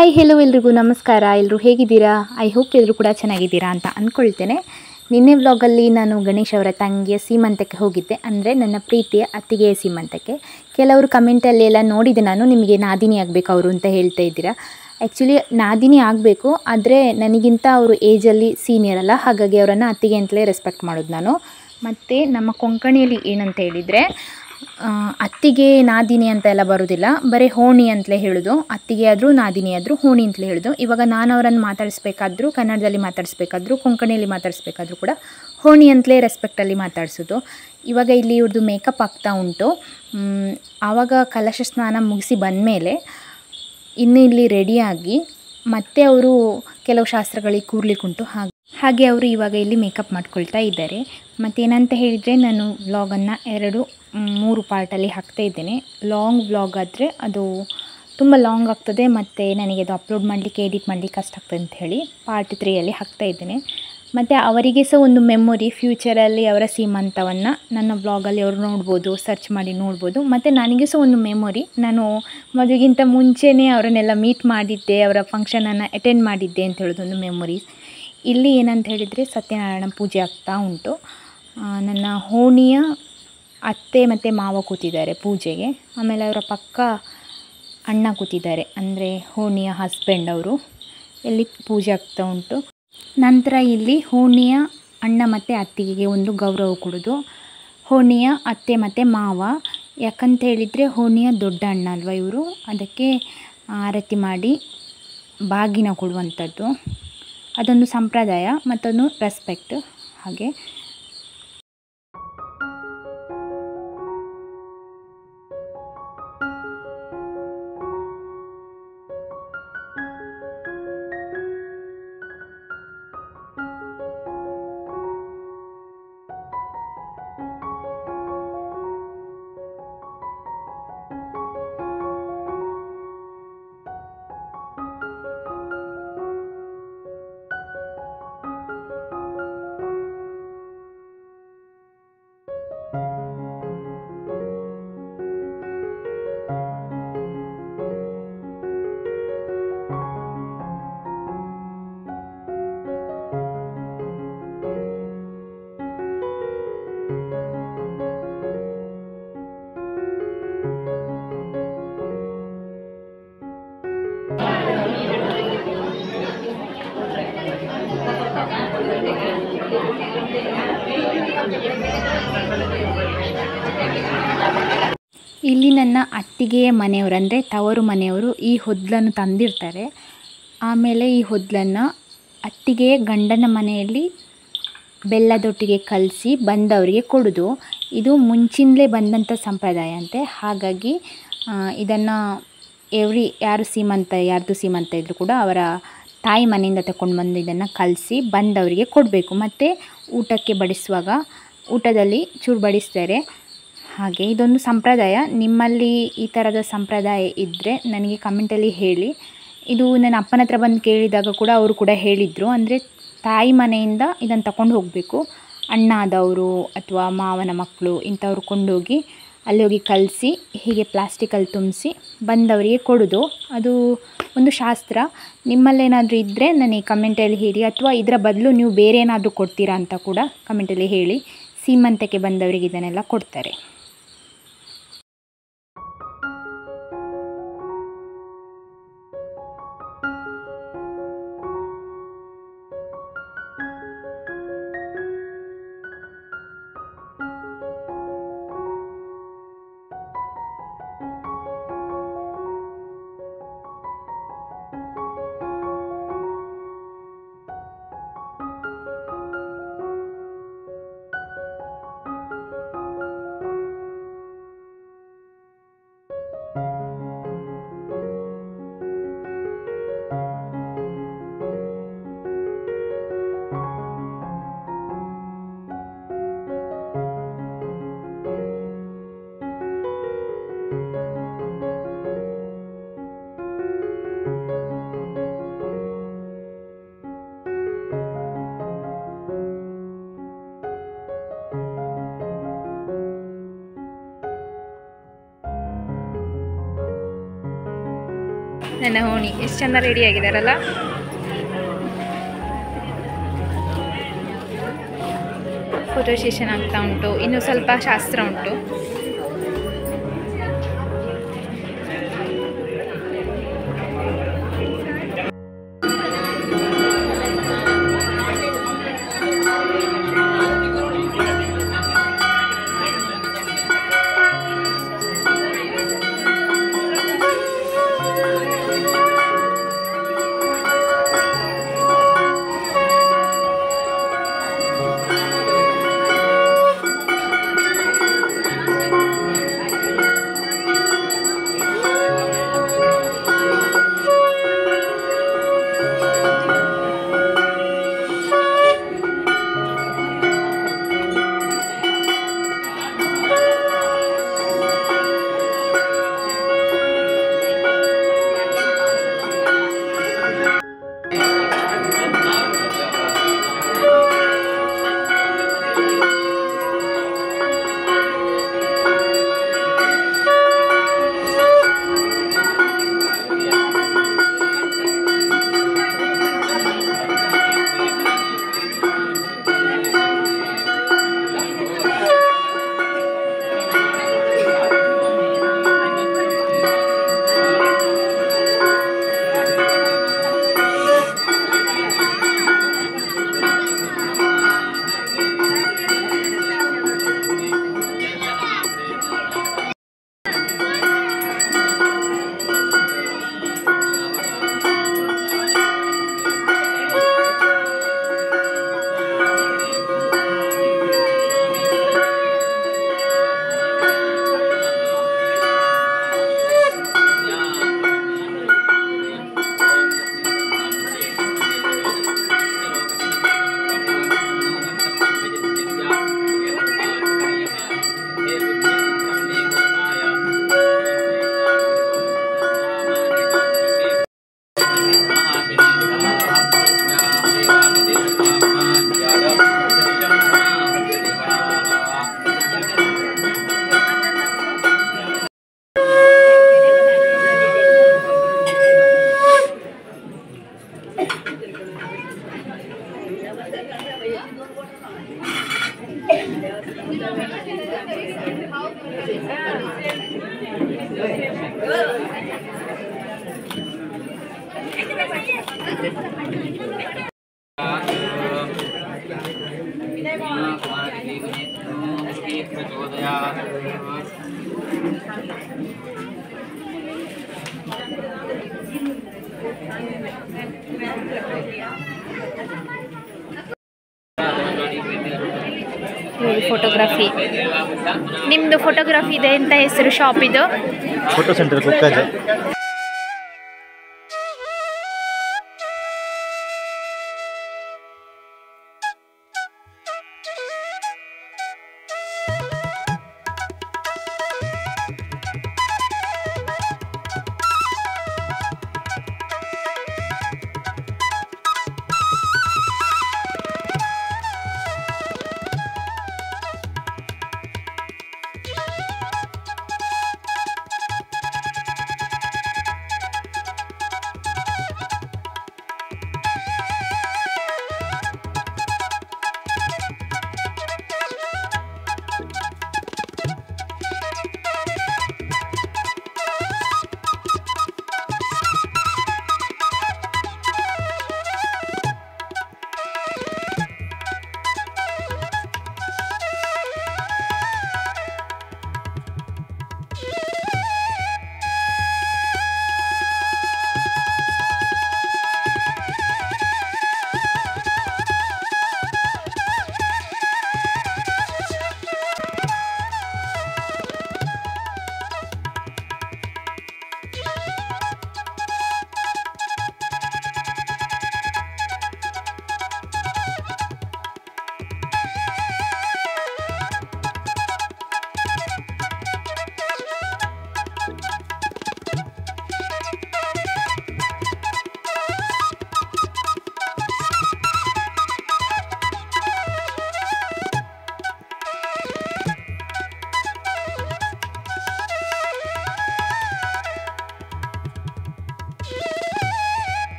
hi hello ಎಲ್ರಿಗೂ ನಮಸ್ಕಾರ ಎಲ್ಲರೂ ಹೇಗಿದ್ದೀರಾ ಐ ಹೋಪ್ ಎಲ್ಲರೂ ಕೂಡ ಚೆನ್ನಾಗಿದ್ದೀರಾ ಅಂತ ಅಂದ್ಕೊಳ್ತೇನೆ ನಿನ್ನೆ ವ್ಲಾಗಲ್ಲಿ ನಾನು ಗಣೇಶ್ ಅವರ ತಂಗಿಯ ಸೀಮಂತಕ್ಕೆ ಹೋಗಿದ್ದೆ ಅಂದರೆ ನನ್ನ ಪ್ರೀತಿಯ ಅತ್ತಿಗೆಯ ಸೀಮಂತಕ್ಕೆ ಕೆಲವರು ಕಮೆಂಟಲ್ಲಿ ಎಲ್ಲ ನೋಡಿದೆ ನಾನು ನಿಮಗೆ ನಾದಿನಿ ಆಗಬೇಕು ಅವರು ಅಂತ ಹೇಳ್ತಾ ಇದ್ದೀರಾ ಆ್ಯಕ್ಚುಲಿ ನಾದಿನಿ ಆಗಬೇಕು ಆದರೆ ನನಗಿಂತ ಅವರು ಏಜಲ್ಲಿ ಸೀನಿಯರ್ ಅಲ್ಲ ಹಾಗಾಗಿ ಅವರನ್ನು ಅತ್ತಿಗೆ ಅಂತಲೇ ರೆಸ್ಪೆಕ್ಟ್ ಮಾಡೋದು ನಾನು ಮತ್ತು ನಮ್ಮ ಕೊಂಕಣಿಯಲ್ಲಿ ಏನಂತ ಹೇಳಿದರೆ ಆ, ಅತ್ತಿಗೆ ನಾದಿನಿ ಅಂತ ಎಲ್ಲ ಬರೋದಿಲ್ಲ ಬರೀ ಹೋಣಿ ಅಂತಲೇ ಹೇಳೋದು ಅತ್ತಿಗೆ ಆದರೂ ನಾದಿನಿ ಆದರೂ ಹೋಣಿ ಅಂತಲೇ ಹೇಳೋದು ಇವಾಗ ನಾನು ಅವರನ್ನು ಮಾತಾಡಿಸ್ಬೇಕಾದ್ರೂ ಕನ್ನಡದಲ್ಲಿ ಮಾತಾಡಿಸ್ಬೇಕಾದ್ರೂ ಕೊಂಕಣಿಯಲ್ಲಿ ಮಾತಾಡಿಸ್ಬೇಕಾದ್ರೂ ಕೂಡ ಹೋಣಿ ಅಂತಲೇ ರೆಸ್ಪೆಕ್ಟಲ್ಲಿ ಮಾತಾಡಿಸೋದು ಇವಾಗ ಇಲ್ಲಿ ಇವ್ರದ್ದು ಮೇಕಪ್ ಆಗ್ತಾ ಉಂಟು ಮ್, ಆವಾಗ ಕಲಶ ಸ್ನಾನ ಮುಗಿಸಿ ಬಂದಮೇಲೆ ಇನ್ನು ಇಲ್ಲಿ ರೆಡಿಯಾಗಿ ಮತ್ತೆ ಅವರು ಕೆಲವು ಶಾಸ್ತ್ರಗಳಿಗೆ ಕೂರ್ಲಿಕ್ಕುಂಟು ಹಾಗೆ ಹಾಗೆ ಅವರು ಇವಾಗ ಇಲ್ಲಿ ಮೇಕಪ್ ಮಾಡ್ಕೊಳ್ತಾ ಇದ್ದಾರೆ ಮತ್ತೇನಂತ ಹೇಳಿದರೆ ನಾನು ವ್ಲಾಗನ್ನು ಎರಡು ಮ್, ಮೂರು ಪಾರ್ಟಲ್ಲಿ ಹಾಕ್ತಾ ಇದ್ದೇನೆ ಲಾಂಗ್ ವ್ಲಾಗ್ ಆದರೆ ಅದು ತುಂಬ ಲಾಂಗ್ ಆಗ್ತದೆ ಮತ್ತು ನನಗೆ ಅದು ಅಪ್ಲೋಡ್ ಮಾಡಲಿಕ್ಕೆ ಎಡಿಟ್ ಮಾಡಲಿಕ್ಕೆ ಕಷ್ಟ ಆಗ್ತದೆ ಅಂತ ಹೇಳಿ ಪಾರ್ಟ್ ತ್ರೀಯಲ್ಲಿ ಹಾಕ್ತಾ ಇದ್ದೇನೆ ಮತ್ತು ಅವರಿಗೆ ಸಹ ಒಂದು ಮೆಮೊರಿ ಫ್ಯೂಚರಲ್ಲಿ ಅವರ ಸೀಮಂತವನ್ನು ನನ್ನ ಬ್ಲಾಗಲ್ಲಿ ಅವರು ನೋಡ್ಬೋದು ಸರ್ಚ್ ಮಾಡಿ ನೋಡ್ಬೋದು ಮತ್ತು ನನಗೆ ಸಹ ಒಂದು ಮೆಮೊರಿ ನಾನು ಮದುವೆಗಿಂತ ಮುಂಚೆನೇ ಅವರನ್ನೆಲ್ಲ ಮೀಟ್ ಮಾಡಿದ್ದೆ ಅವರ ಫಂಕ್ಷನನ್ನು ಅಟೆಂಡ್ ಮಾಡಿದ್ದೆ ಅಂತ ಹೇಳೋದೊಂದು ಮೆಮೊರೀಸ್ ಇಲ್ಲಿ ಏನಂತ ಹೇಳಿದರೆ ಸತ್ಯನಾರಾಯಣ ಪೂಜೆ ಆಗ್ತಾ ಉಂಟು ಆ, ನನ್ನ ಹೋಣಿಯ ಅತ್ತೆ ಮತ್ತು ಮಾವ ಕೂತಿದ್ದಾರೆ ಪೂಜೆಗೆ ಆಮೇಲೆ ಅವರ ಪಕ್ಕ ಅಣ್ಣ ಕೂತಿದ್ದಾರೆ ಅಂದರೆ ಹೋಣಿಯ ಹಸ್ಬೆಂಡ್ ಅವರು ಇಲ್ಲಿ ಪೂಜೆ ಆಗ್ತಾ ಉಂಟು ನಂತರ ಇಲ್ಲಿ ಹೋಣಿಯ ಅಣ್ಣ ಮತ್ತು ಅತ್ತಿಗೆಗೆ ಒಂದು ಗೌರವ ಕೊಡೋದು ಹೋಣಿಯ ಅತ್ತೆ ಮತ್ತು ಮಾವ ಯಾಕಂತ ಹೇಳಿದರೆ ಹೋಣಿಯ ದೊಡ್ಡ ಅಣ್ಣ ಅಲ್ವಾ ಇವರು ಅದಕ್ಕೆ ಆರತಿ ಮಾಡಿ ಬಾಗಿನ ಕೊಡುವಂಥದ್ದು ಅದೊಂದು ಸಂಪ್ರದಾಯ ಮತ್ತೊಂದು ರೆಸ್ಪೆಕ್ಟ್ ಹಾಗೆ ಇಲ್ಲಿ ನನ್ನ ಅತ್ತಿಗೆಯ ಮನೆಯವರು ಅಂದರೆ ತವರು ಮನೆಯವರು ಈ ಹೊದ್ಲನ್ನು ತಂದಿರ್ತಾರೆ ಆಮೇಲೆ ಈ ಹೊದ್ಲನ್ನು ಅತ್ತಿಗೆಯ ಗಂಡನ ಮನೆಯಲ್ಲಿ ಬೆಲ್ಲದೊಟ್ಟಿಗೆ ಕಲಸಿ ಬಂದವರಿಗೆ ಕೊಡೋದು ಇದು ಮುಂಚಿನಲೇ ಬಂದಂಥ ಸಂಪ್ರದಾಯ ಅಂತೆ ಹಾಗಾಗಿ ಇದನ್ನು ಎವ್ರಿ ಯಾರು ಸೀಮಂತ ಯಾರ್ದು ಸೀಮಂತ ಇದ್ದರೂ ಕೂಡ ಅವರ ತಾಯಿ ಮನೆಯಿಂದ ತಗೊಂಡು ಬಂದು ಇದನ್ನು ಕಲಸಿ ಬಂದವರಿಗೆ ಕೊಡಬೇಕು ಮತ್ತು ಊಟಕ್ಕೆ ಬಡಿಸುವಾಗ ಊಟದಲ್ಲಿ ಚೂರು ಬಡಿಸ್ತಾರೆ ಹಾಗೆ ಇದೊಂದು ಸಂಪ್ರದಾಯ ನಿಮ್ಮಲ್ಲಿ ಈ ಥರದ ಸಂಪ್ರದಾಯ ಇದ್ದರೆ ನನಗೆ ಕಮೆಂಟಲ್ಲಿ ಹೇಳಿ ಇದು ನನ್ನ ಅಪ್ಪನ ಹತ್ರ ಬಂದು ಕೇಳಿದಾಗ ಕೂಡ ಅವರು ಕೂಡ ಹೇಳಿದರು ಅಂದರೆ ತಾಯಿ ಮನೆಯಿಂದ ಇದನ್ನು ತಗೊಂಡು ಹೋಗಬೇಕು ಅಣ್ಣ ಆದವರು ಅಥವಾ ಮಾವನ ಮಕ್ಕಳು ಇಂಥವ್ರು ಕೊಂಡೋಗಿ ಅಲ್ಲಿ ಹೋಗಿ ಕಲಸಿ ಹೀಗೆ ಪ್ಲಾಸ್ಟಿಕಲ್ಲಿ ತುಂಬಿಸಿ ಬಂದವರಿಗೆ ಕೊಡೋದು ಅದು ಒಂದು ಶಾಸ್ತ್ರ ನಿಮ್ಮಲ್ಲೇನಾದರೂ ಇದ್ದರೆ ನನಗೆ ಕಮೆಂಟಲ್ಲಿ ಹೇಳಿ ಅಥವಾ ಇದರ ಬದಲು ನೀವು ಬೇರೆ ಏನಾದರೂ ಕೊಡ್ತೀರಾ ಅಂತ ಕೂಡ ಕಮೆಂಟಲ್ಲಿ ಹೇಳಿ ಸೀಮಂತಕ್ಕೆ ಬಂದವರಿಗೆ ಇದನ್ನೆಲ್ಲ ಕೊಡ್ತಾರೆ ನನ್ನ ಹೋಣಿ ಎಷ್ಟು ಚೆಂದ ರೆಡಿ ಆಗಿದಾರಲ್ಲ ಫೋಟೋ ಸೆಷನ್ ಆಗ್ತಾ ಉಂಟು ಇನ್ನು ಸ್ವಲ್ಪ ಶಾಸ್ತ್ರ ಉಂಟು ಫೋಟೋಗ್ರಫಿ ನಿಮ್ಮದು ಫೋಟೋಗ್ರಫಿ ಇದೆ ಅಂತ ಹೆಸರು ಶಾಪ್ ಇದು ಫೋಟೋ ಸೆಂಟರ್ ಕುಕ್ಕಜ